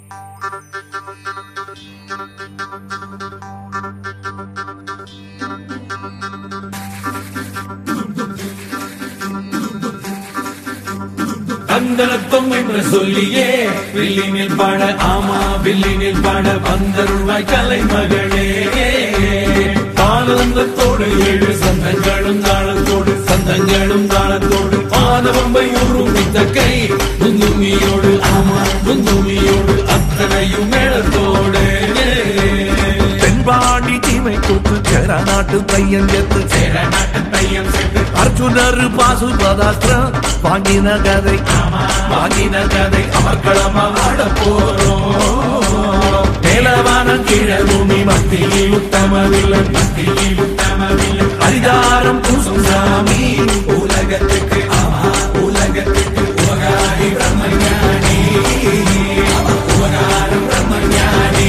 கந்தனத்தம் என்று சொல்லியே வில்லினில் பாட ஆமா வில்லினில் பாட வந்தருள்வாய் கலைமகளே தாளந்தத்தோடு ஏழு சந்தங்களும் தாளத்தோடு சந்தங்களும் தாளத்தோடு மாதவம்பை உருமித்த கை முந்துமியோடு ஆமா முந்துமியோடு அத்தனையும் மேளத்தோடு தென்பாண்டி தீமை கூத்து சேர நாட்டு பையன் எத்து சேர நாட்டு பையன் சென்று அர்ஜுனர் பாசுபதாஸ்திரம் வாங்கின கதை வாங்கின கதை அமர்க்களமா ஆட போறோம் மேலவானம் கீழ பூமி மத்தியில் உத்தமவில்லன் மத்தியில் உத்தமவில்லன் அரிதாரம் பூசும் சாமி உலகத்துக்கு ஆமா உலகத்துக்கு உபகாரி பிரம்மஞானி உபகாரம் பிரம்மஞானி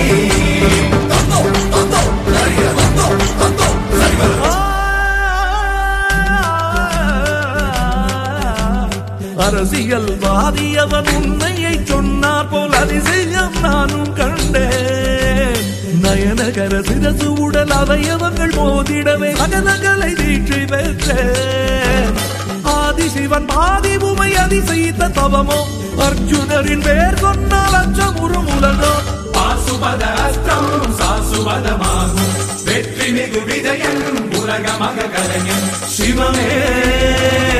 அரசியல் வாதியவன் உண்மையை சொன்னார் போல் அதிசயம் நானும் கண்டேன் நயனகர சிரசு உடல் அவயவங்கள் மோதிடவே அகலகலை தீட்சி பெற்றேன் ஆதிசிவன் பாதி உமை அதிசயித்த தவமோ அர்ஜுனரின் பேர் சொன்னால் அச்சமுறும் உலகம் பாசுபத அஸ்திரம் சாசுபதமாகும் வெற்றி மிகு விஜயன் உலகமக கலைஞன் சிவமே